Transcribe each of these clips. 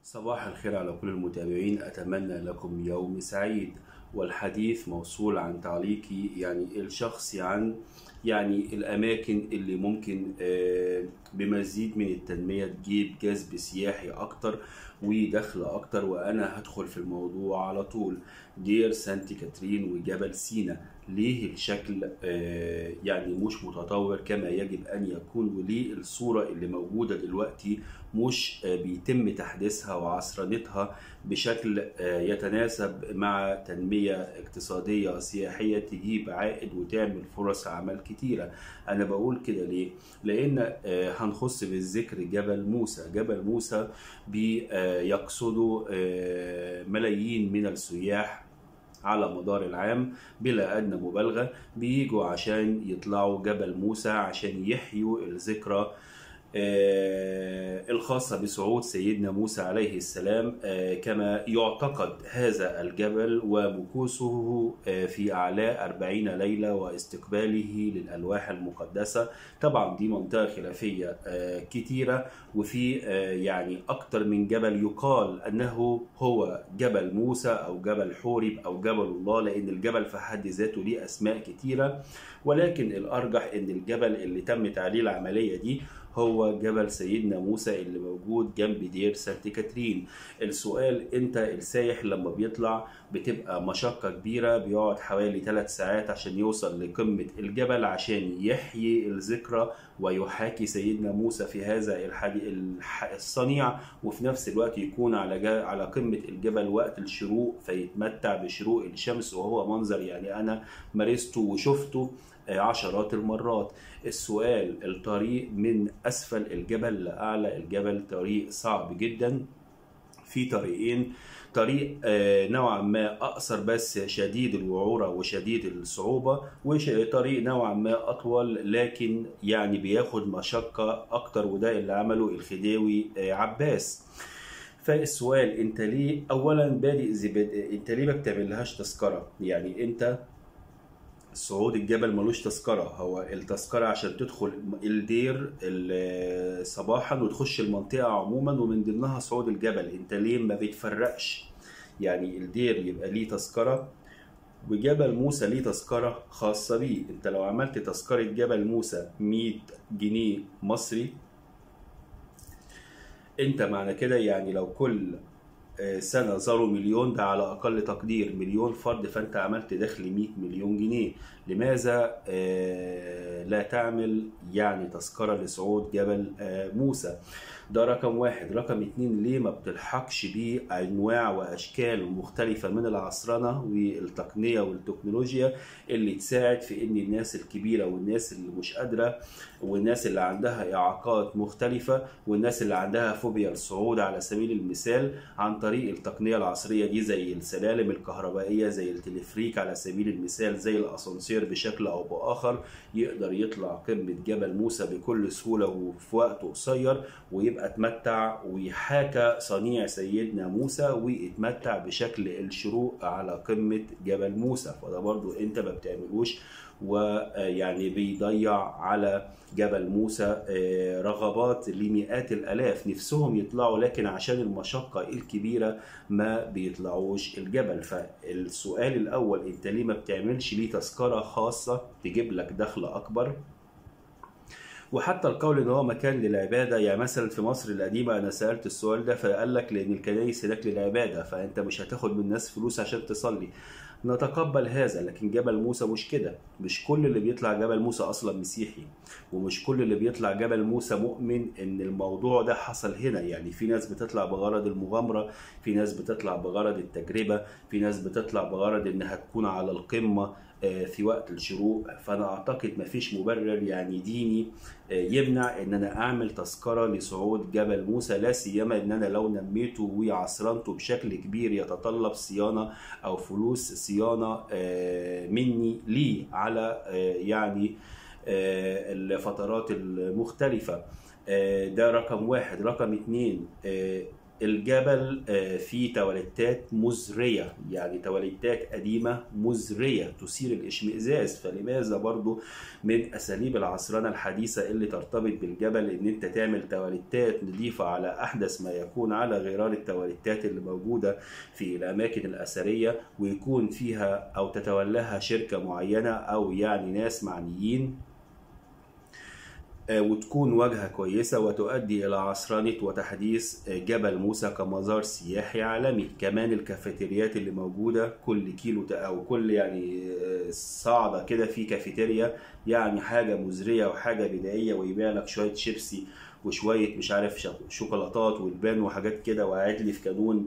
صباح الخير على كل المتابعين أتمنى لكم يوم سعيد والحديث موصول عن تعليقي يعني الشخصي عن يعني الأماكن اللي ممكن آه، بمزيد من التنمية تجيب جذب سياحي أكتر ودخل أكتر وأنا هدخل في الموضوع على طول دير سانت كاترين وجبل سينا ليه الشكل آه، يعني مش متطور كما يجب أن يكون وليه الصورة اللي موجودة دلوقتي مش آه، بيتم تحديثها وعصرنتها بشكل آه، يتناسب مع تنمية اقتصادية سياحية تجيب عائد وتعمل فرص عمل كتيرة أنا بقول كده ليه؟ لأن آه، هنخص بالذكر جبل موسى جبل موسى بيقصده ملايين من السياح على مدار العام بلا أدنى مبالغة بيجوا عشان يطلعوا جبل موسى عشان يحيوا الذكرى آه، الخاصة بصعود سيدنا موسى عليه السلام آه، كما يعتقد هذا الجبل ومكوسه آه، في أعلاه أربعين ليلة واستقباله للألواح المقدسة طبعا دي منطقة خلافية كتيرة وفي يعني أكتر من جبل يقال أنه هو جبل موسى أو جبل حورب أو جبل الله لأن الجبل في حد ذاته ليه أسماء كتيرة ولكن الأرجح أن الجبل اللي تمت عليه العملية دي هو جبل سيدنا موسى اللي موجود جنب دير سانت كاترين السؤال انت السايح لما بيطلع بتبقى مشقة كبيرة بيقعد حوالي ثلاث ساعات عشان يوصل لقمة الجبل عشان يحيي الذكرى ويحاكي سيدنا موسى في هذا الصنيع وفي نفس الوقت يكون على على قمة الجبل وقت الشروق فيتمتع بشروق الشمس وهو منظر يعني أنا مارسته وشفته عشرات المرات السؤال الطريق من أسفل الجبل لأعلى الجبل طريق صعب جدا في طريقين طريق آه، نوعا ما اقصر بس شديد الوعوره وشديد الصعوبه وطريق نوعا ما اطول لكن يعني بياخد مشقه اكتر وده اللي عمله الخديوي آه، عباس فالسؤال انت ليه اولا بادئ زبد انت ليه ما بتعملهاش تذكره يعني انت صعود الجبل ملوش تذكرة هو التذكرة عشان تدخل الدير صباحا وتخش المنطقة عموما ومن ضمنها صعود الجبل انت ليه ما بيتفرقش يعني الدير يبقى ليه تذكرة وجبل موسى ليه تذكرة خاصة بيه انت لو عملت تذكرة جبل موسى 100 جنيه مصري انت معنى كده يعني لو كل آه، سنة زاروا مليون ده على أقل تقدير مليون فرد فأنت عملت دخل 100 مليون جنيه لماذا آه، لا تعمل يعني تذكرة لصعود جبل آه، موسى ده رقم واحد رقم اتنين ليه ما بتلحقش بيه انواع واشكال مختلفة من العصرنة والتقنية والتكنولوجيا اللي تساعد في ان الناس الكبيرة والناس اللي مش قادرة والناس اللي عندها اعاقات مختلفة والناس اللي عندها فوبيا الصعود على سبيل المثال عن طريق التقنية العصرية دي زي السلالم الكهربائية زي التلفريك على سبيل المثال زي الاسانسير بشكل او باخر يقدر يطلع قمة جبل موسى بكل سهولة وفي وقت قصير ويبقى يبقى اتمتع ويحاكى صنيع سيدنا موسى ويتمتع بشكل الشروق على قمة جبل موسى فده برضو انت ما بتعملوش ويعني بيضيع على جبل موسى آه، رغبات لمئات الالاف نفسهم يطلعوا لكن عشان المشقه الكبيره ما بيطلعوش الجبل فالسؤال الاول انت ليه ما بتعملش ليه تذكره خاصه تجيب لك دخل اكبر وحتى القول ان هو مكان للعباده يعني مثلا في مصر القديمه انا سالت السؤال ده فقال لك لان الكنائس هناك للعباده فانت مش هتاخد من الناس فلوس عشان تصلي نتقبل هذا لكن جبل موسى مش كده مش كل اللي بيطلع جبل موسى اصلا مسيحي ومش كل اللي بيطلع جبل موسى مؤمن ان الموضوع ده حصل هنا يعني في ناس بتطلع بغرض المغامره في ناس بتطلع بغرض التجربه في ناس بتطلع بغرض انها تكون على القمه آه، في وقت الشروق فانا اعتقد مفيش مبرر يعني ديني آه، يمنع ان انا اعمل تذكره لصعود جبل موسى لا سيما ان انا لو نميته وعصرنته بشكل كبير يتطلب صيانه او فلوس صيانه آه، مني لي على يعني الفترات المختلفه ده رقم واحد رقم اتنين الجبل آه، فيه تواليتات مزرية يعني تواليتات قديمة مزرية تثير الاشمئزاز فلماذا برضو من أساليب العصرنة الحديثة اللي ترتبط بالجبل إن أنت تعمل تواليتات نظيفة على أحدث ما يكون على غرار التواليتات اللي موجودة في الأماكن الأثرية ويكون فيها أو تتولاها شركة معينة أو يعني ناس معنيين آه، وتكون واجهة كويسة وتؤدي إلى عصرنة وتحديث آه، جبل موسى كمزار سياحي عالمي كمان الكافيتريات اللي موجودة كل كيلو ت- أو كل يعني آه، صعدة كده في كافيتيريا يعني حاجة مزرية وحاجة بدائية ويبيع لك شوية شيبسي وشوية مش عارف شو- شوكولاتات والبان وحاجات كده وقاعد لي في كانون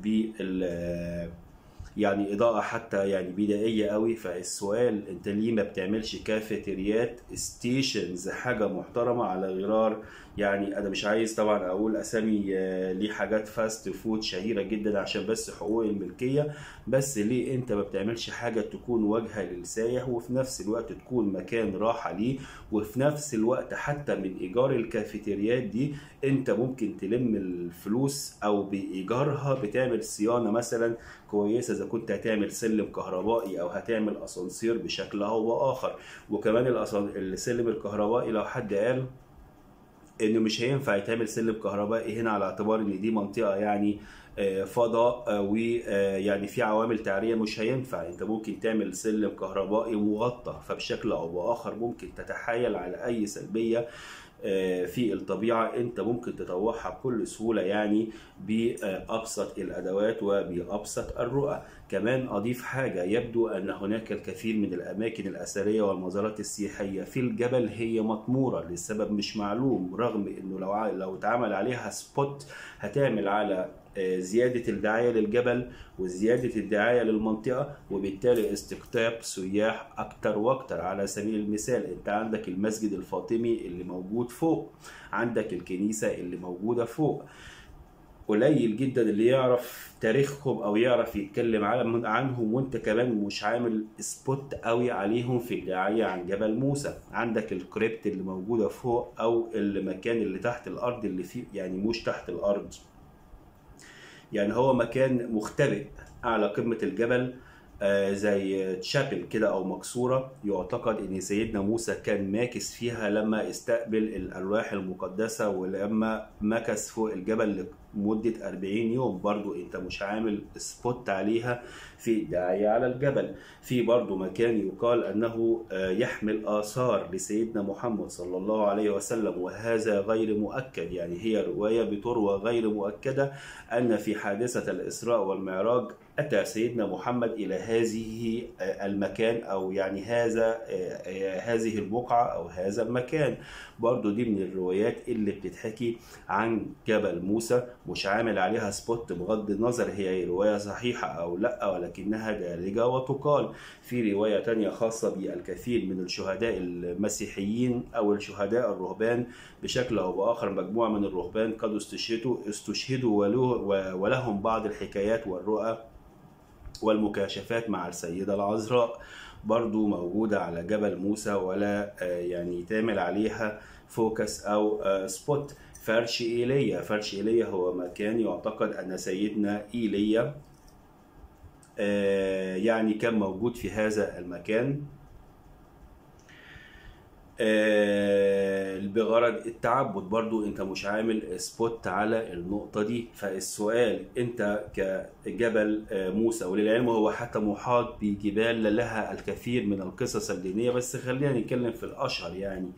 بال يعني اضاءه حتى يعني بدائيه قوي فالسؤال انت ليه ما بتعملش كافيتريات ستيشنز حاجه محترمه على غرار يعني انا مش عايز طبعا اقول اسامي آه، ليه حاجات فاست فود شهيره جدا عشان بس حقوق الملكيه بس ليه انت ما بتعملش حاجه تكون واجهه للسايح وفي نفس الوقت تكون مكان راحه ليه وفي نفس الوقت حتى من ايجار الكافيتريات دي انت ممكن تلم الفلوس او بايجارها بتعمل صيانه مثلا كويسه اذا كنت هتعمل سلم كهربائي او هتعمل اسانسير بشكل او باخر وكمان الأسان- السلم الكهربائي لو حد قال انه مش هينفع يتعمل سلم كهربائي هنا على اعتبار ان دي منطقه يعني آه، فضاء ويعني في عوامل تعريه مش هينفع انت ممكن تعمل سلم كهربائي مغطى فبشكل او باخر ممكن تتحايل على اي سلبيه آه، في الطبيعه انت ممكن تطوعها بكل سهوله يعني بابسط الادوات وبابسط الرؤى كمان اضيف حاجه يبدو ان هناك الكثير من الاماكن الاثريه والمزارات السياحيه في الجبل هي مطموره لسبب مش معلوم رغم انه لو ع- لو اتعمل عليها سبوت هتعمل على آه، زيادة الدعاية للجبل وزيادة الدعاية للمنطقة وبالتالي استقطاب سياح أكتر وأكتر على سبيل المثال أنت عندك المسجد الفاطمي اللي موجود فوق عندك الكنيسة اللي موجودة فوق قليل جدا اللي يعرف تاريخهم او يعرف يتكلم على- عنهم وانت كمان مش عامل سبوت قوي عليهم في الدعايه عن جبل موسى عندك الكريبت اللي موجوده فوق او المكان اللي تحت الارض اللي فيه يعني مش تحت الارض يعني هو مكان مختبئ اعلى قمه الجبل آه، زي تشابل كده او مكسوره يعتقد ان سيدنا موسى كان ماكس فيها لما استقبل الالواح المقدسه ولما مكث فوق الجبل لمده 40 يوم برضو انت مش عامل سبوت عليها في الدعايه على الجبل في برضو مكان يقال انه آه، يحمل اثار لسيدنا محمد صلى الله عليه وسلم وهذا غير مؤكد يعني هي روايه بتروى غير مؤكده ان في حادثه الاسراء والمعراج أتى سيدنا محمد إلى هذه المكان أو يعني هذا هذه البقعة أو هذا المكان برضو دي من الروايات اللي بتتحكي عن جبل موسى مش عامل عليها سبوت بغض النظر هي رواية صحيحة أو لا ولكنها دارجة وتقال في رواية تانية خاصة بالكثير من الشهداء المسيحيين أو الشهداء الرهبان بشكل أو بآخر مجموعة من الرهبان قد استشهدوا استشهدوا وله- ولهم بعض الحكايات والرؤى والمكاشفات مع السيدة العذراء برضو موجودة على جبل موسى ولا آه، يعني تعمل عليها فوكس أو آه، سبوت فرش إيليا فرش إيليا هو مكان يعتقد أن سيدنا إيليا آه، يعني كان موجود في هذا المكان آه، بغرض التعبد برضو انت مش عامل سبوت على النقطة دي فالسؤال انت كجبل آه، موسى وللعلم هو حتى محاط بجبال لها الكثير من القصص الدينية بس خلينا نتكلم في الأشهر يعني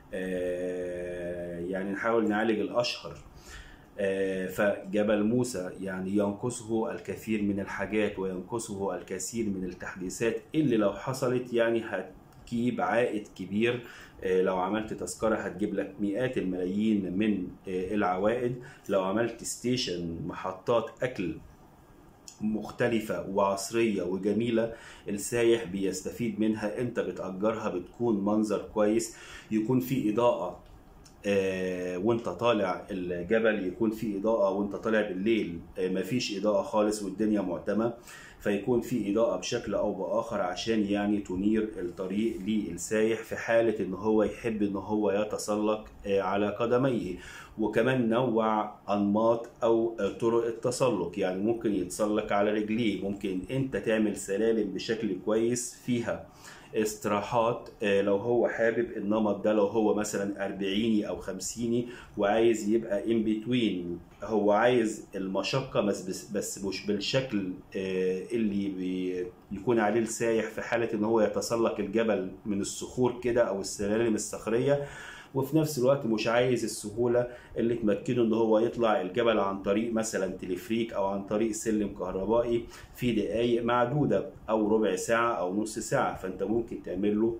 آه، يعني نحاول نعالج الأشهر آه، فجبل موسى يعني ينقصه الكثير من الحاجات وينقصه الكثير من التحديثات اللي لو حصلت يعني هتجيب عائد كبير آه، لو عملت تذكرة هتجيب لك مئات الملايين من آه، العوائد لو عملت ستيشن محطات أكل مختلفة وعصرية وجميلة السايح بيستفيد منها انت بتأجرها بتكون منظر كويس يكون في إضاءة آه، وانت طالع الجبل يكون في اضاءه وانت طالع بالليل آه، مفيش اضاءه خالص والدنيا معتمه فيكون في اضاءه بشكل او باخر عشان يعني تنير الطريق للسايح في حاله ان هو يحب ان هو يتسلق آه، على قدميه وكمان نوع انماط او آه، طرق التسلق يعني ممكن يتسلق على رجليه ممكن انت تعمل سلالم بشكل كويس فيها استراحات آه، لو هو حابب النمط ده لو هو مثلا أربعيني أو خمسيني وعايز يبقى in between هو عايز المشقة بس بس, بس مش بالشكل آه، اللي بي- يكون عليه السايح في حالة إن هو يتسلق الجبل من الصخور كده أو السلالم الصخرية وفي نفس الوقت مش عايز السهولة اللي تمكنه ان هو يطلع الجبل عن طريق مثلا تلفريك او عن طريق سلم كهربائي في دقايق معدودة او ربع ساعة او نص ساعة فانت ممكن تعمل له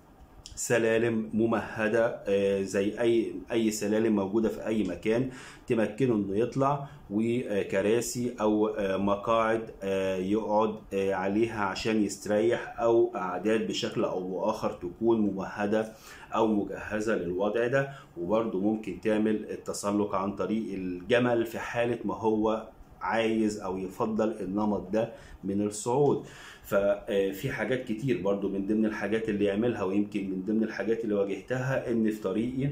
سلالم ممهدة آه، زي أي أي سلالم موجودة في أي مكان تمكنه إنه يطلع وكراسي أو آه، مقاعد آه، يقعد آه، عليها عشان يستريح أو أعداد بشكل أو بآخر تكون ممهدة أو مجهزة للوضع ده وبرضه ممكن تعمل التسلق عن طريق الجمل في حالة ما هو عايز او يفضل النمط ده من الصعود ففي حاجات كتير برضو من ضمن الحاجات اللي يعملها ويمكن من ضمن الحاجات اللي واجهتها ان في طريقي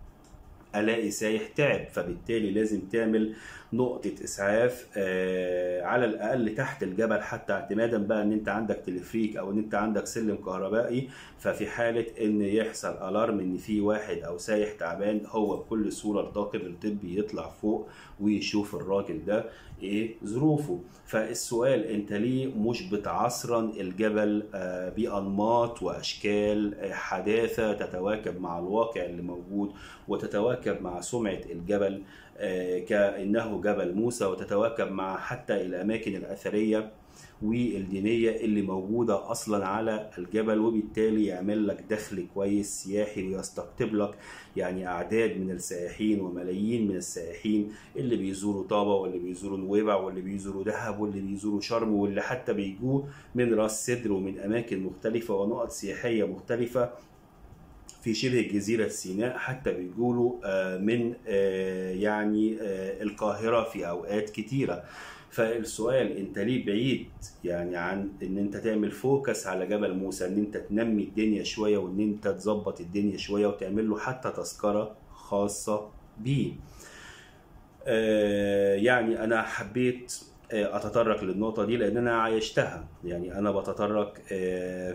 الاقي سايح تعب فبالتالي لازم تعمل نقطة اسعاف آه، على الاقل تحت الجبل حتى اعتمادا بقى ان انت عندك تلفريك او ان انت عندك سلم كهربائي ففي حالة ان يحصل الارم ان في واحد او سايح تعبان هو بكل سهولة الطاقم الطبي يطلع فوق ويشوف الراجل ده ايه ظروفه فالسؤال انت ليه مش بتعصرن الجبل آه، بانماط واشكال آه، حداثه تتواكب مع الواقع اللي موجود وتتواكب مع سمعه الجبل آه، كانه جبل موسى وتتواكب مع حتى الاماكن الاثريه والدينيه اللي موجوده اصلا على الجبل وبالتالي يعمل لك دخل كويس سياحي ويستقطب لك يعني اعداد من السائحين وملايين من السائحين اللي بيزوروا طابا واللي بيزوروا نويبع واللي بيزوروا دهب واللي بيزوروا شرم واللي حتى بيجوا من راس سدر ومن اماكن مختلفه ونقط سياحيه مختلفه في شبه جزيرة سيناء حتى بيقولوا آه، من آه، يعني آه، القاهرة في أوقات كتيرة فالسؤال انت ليه بعيد يعني عن ان انت تعمل فوكس على جبل موسى ان انت تنمي الدنيا شوية وان انت تظبط الدنيا شوية وتعمل له حتى تذكرة خاصة بيه آه، يعني انا حبيت آه، اتطرق للنقطة دي لان انا عايشتها يعني انا بتطرق آه،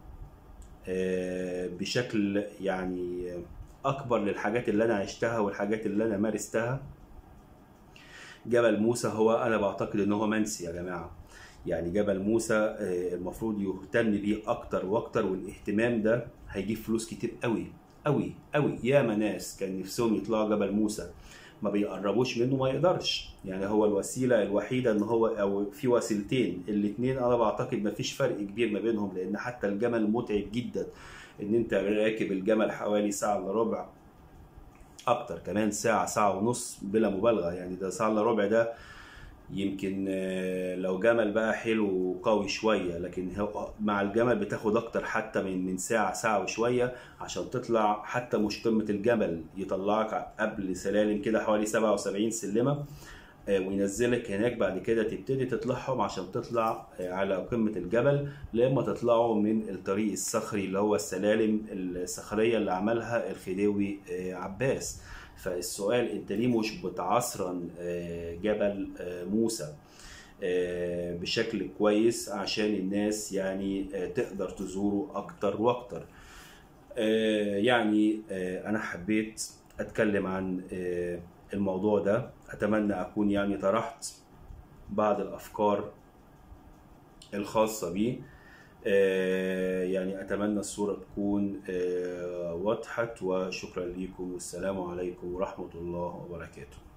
آه، بشكل يعني اكبر للحاجات اللي انا عشتها والحاجات اللي انا مارستها جبل موسى هو انا بعتقد ان هو منسي يا جماعه يعني جبل موسى آه، المفروض يهتم بيه اكتر واكتر والاهتمام ده هيجيب فلوس كتير قوي قوي قوي ياما ناس كان نفسهم يطلعوا جبل موسى ما بيقربوش منه ما يقدرش يعني هو الوسيله الوحيده ان هو او في وسيلتين الاثنين انا بعتقد ما فيش فرق كبير ما بينهم لان حتى الجمل متعب جدا ان انت راكب الجمل حوالي ساعه الا ربع اكتر كمان ساعه ساعه ونص بلا مبالغه يعني ده ساعه الا ربع ده يمكن آه، لو جمل بقى حلو وقوي شويه لكن هو مع الجمل بتاخد اكتر حتى من من ساعه ساعه وشويه عشان تطلع حتى مش قمه الجبل يطلعك قبل سلالم كده حوالي 77 سلمه آه، وينزلك هناك بعد كده تبتدي تطلعهم عشان تطلع آه، على قمة الجبل لما تطلعوا من الطريق الصخري اللي هو السلالم الصخرية اللي عملها الخديوي آه، عباس فالسؤال انت ليه مش بتعصرن آه، جبل آه، موسى آه، بشكل كويس عشان الناس يعني آه، تقدر تزوره اكتر واكتر آه، يعني آه، انا حبيت اتكلم عن آه، الموضوع ده اتمنى اكون يعني طرحت بعض الافكار الخاصة بيه آه، يعني اتمنى الصورة تكون آه، وضحت وشكرا لكم والسلام عليكم ورحمة الله وبركاته